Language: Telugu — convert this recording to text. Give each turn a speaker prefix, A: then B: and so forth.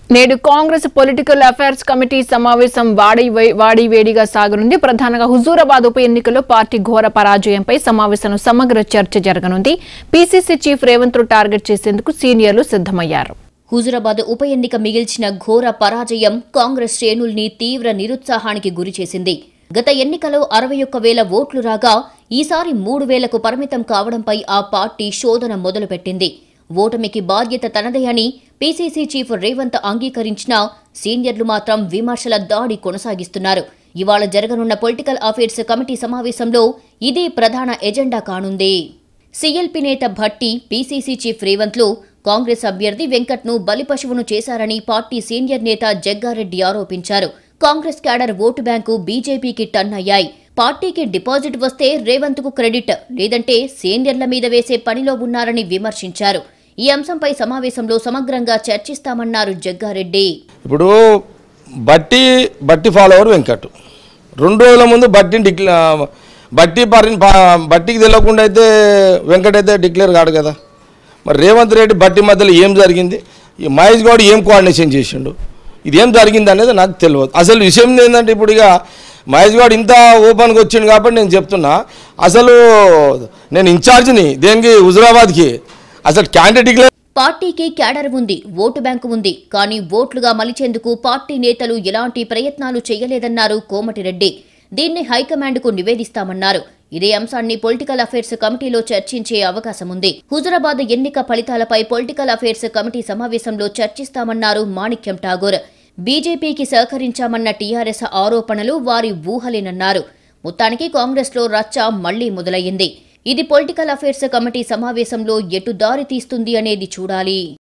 A: నేడు కాంగ్రెస్ పొలిటికల్ అఫైర్స్ కమిటీ సమావేశం వాడి వాడివేడిగా సాగనుంది ప్రధానంగా హుజూరాబాద్ ఉప ఎన్నికల్లో పార్టీ ఘోర పరాజయంపై సమావేశంలో సమగ్ర చర్చ జరగనుంది పీసీసీ చీఫ్ రేవంత్ ను టార్గెట్ చేసేందుకు సీనియర్లు సిద్ధమయ్యారు
B: హుజురాబాద్ ఉప ఎన్నిక మిగిల్చిన ఘోర పరాజయం కాంగ్రెస్ శ్రేణుల్ని తీవ్ర నిరుత్సాహానికి గురిచేసింది గత ఎన్నికలో అరవై ఒక్క వేల ఓట్లు రాగా ఈసారి మూడు వేలకు పరిమితం కావడంపై ఆ పార్టీ శోధన మొదలుపెట్టింది ఓటమికి బాధ్యత తనదే అని పీసీసీ చీఫ్ రేవంత్ అంగీకరించినా సీనియర్లు మాత్రం విమర్శల దాడి కొనసాగిస్తున్నారు ఇవాళ జరగనున్న పొలిటికల్ అఫైర్స్ కమిటీ సమావేశంలో ఇదే ప్రధాన ఎజెండా కానుంది సీఎల్పీ నేత భట్టి పీసీసీ చీఫ్ రేవంత్లు కాంగ్రెస్ అభ్యర్థి వెంకట్ను బలిపశువును చేశారని పార్టీ సీనియర్ నేత జగ్గారెడ్డి ఆరోపించారు కాంగ్రెస్ క్యాడర్ ఓటు బ్యాంకు బీజేపీకి టర్న్ అయ్యాయి పార్టీకి డిపాజిట్ వస్తే రేవంత్కు క్రెడిట్ లేదంటే సీనియర్ల మీద వేసే పనిలో ఉన్నారని విమర్శించారు ఈ అంశంపై సమావేశంలో సమగ్రంగా చర్చిస్తామన్నారు జగ్గారెడ్డి
C: ఇప్పుడు బట్టి బట్టి ఫాలోవర్ వెంకట్ రెండు రోజుల ముందు బట్టిని డిక్లా బట్టి పరి పా- బట్టికి తెలియకుండా అయితే వెంకట్ అయితే డిక్లేర్ కాడు కదా మరి రేవంత్ రెడ్డి బట్టి మధ్యలో ఏం జరిగింది ఈ మహేష్ గౌడ్ ఏం కోఆర్డినేషన్ చేసిండు ఇది ఏం జరిగింది అనేది నాకు తెలియదు అసలు విషయం ఏంటంటే ఇప్పుడు ఇక మహేష్ గౌడ్ ఇంత ఓపెన్గా వచ్చిండు కాబట్టి నేను చెప్తున్నా అసలు నేను ఇన్ఛార్జిని దేనికి హుజురాబాద్కి అసలు క్యాండిడేట్ డిక్లేర్
B: పార్టీకి క్యాడర్ ఉంది ఓటు బ్యాంకు ఉంది కానీ ఓట్లుగా మలిచేందుకు పార్టీ నేతలు ఎలాంటి ప్రయత్నాలు చేయలేదన్నారు కోమటిరెడ్డి దీన్ని హైకమాండ్కు నివేదిస్తామన్నారు ఇదే అంశాన్ని పొలిటికల్ అఫైర్స్ కమిటీలో చర్చించే అవకాశం ఉంది హుజురాబాద్ ఎన్నిక ఫలితాలపై పొలిటికల్ అఫైర్స్ కమిటీ సమావేశంలో చర్చిస్తామన్నారు మాణిక్యం ఠాగూర్ బీజేపీకి సహకరించామన్న టీఆర్ఎస్ ఆరోపణలు వారి ఊహలేనన్నారు మొత్తానికి కాంగ్రెస్లో రచ్చ మళ్లీ మొదలయ్యింది ఇది పొలిటికల్ అఫైర్స్ కమిటీ సమావేశంలో ఎటు దారి తీస్తుంది అనేది చూడాలి